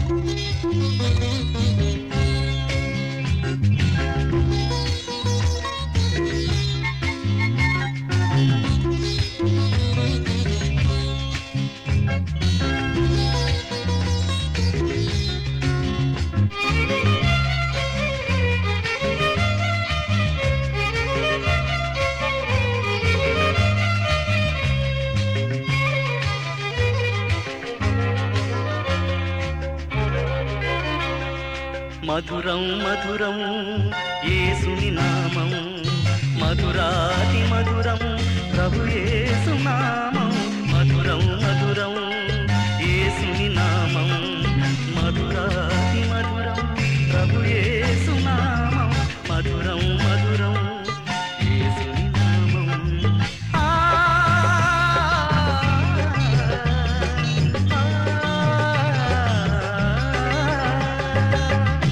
మధురం మధురం యేసుని నామం మధురాతి మధురం ప్రభు యేసు నామం మధురం మధురం యేసుని నామం మధురాతి మధురం ప్రభు యేసు నామం మధురం మధురం యేసుని నామం ఆ ఆ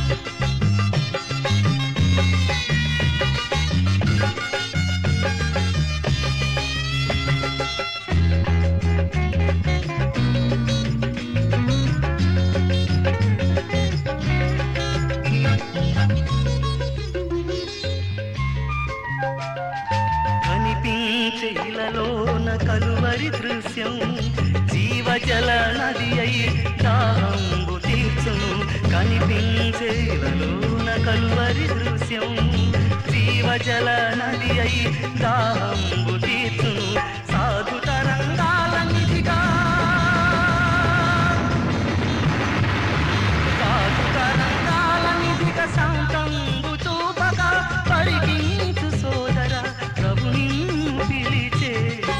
కనిపించే ఇలలోన కలువరి దృశ్యం జీవజల నది అయి దాహంబు తీర్చును కనిపించే ఇలలోన కలువరి దృశ్యం జీవజల నది అయి దాహంబు తీర్చును సాధు తరంగాల నిధిగా సాధు తరంగాల నిధిగా శాంతంబు చూపగా పరికించు సోదర ప్రభుని పిలిచే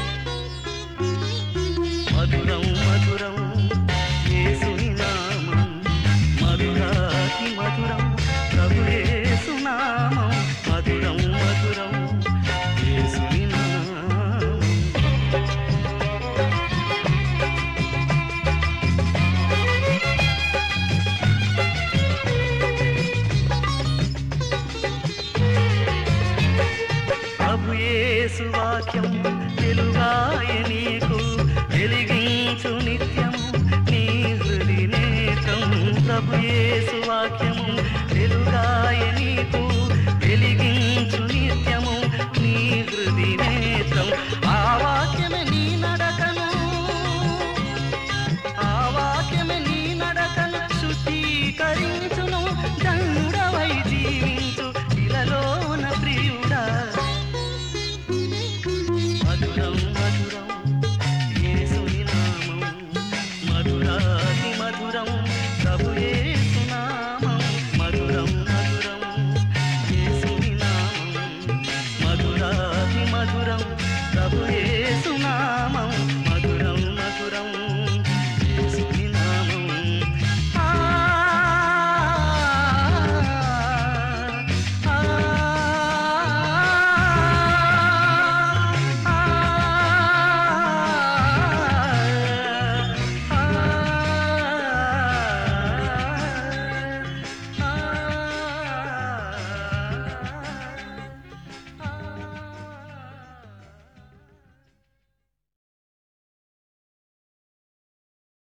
మధురం మధురం యేసుని నామం మధురాతి మధురం ప్రభు యేసు నామం మధురం మధురం యేసుని నామం ప్రభు యేసు వాక్యం వెలుగాయ నీకు వెలిగించు నిత్యం నీ హృది నేత్రం ప్రభు యేసు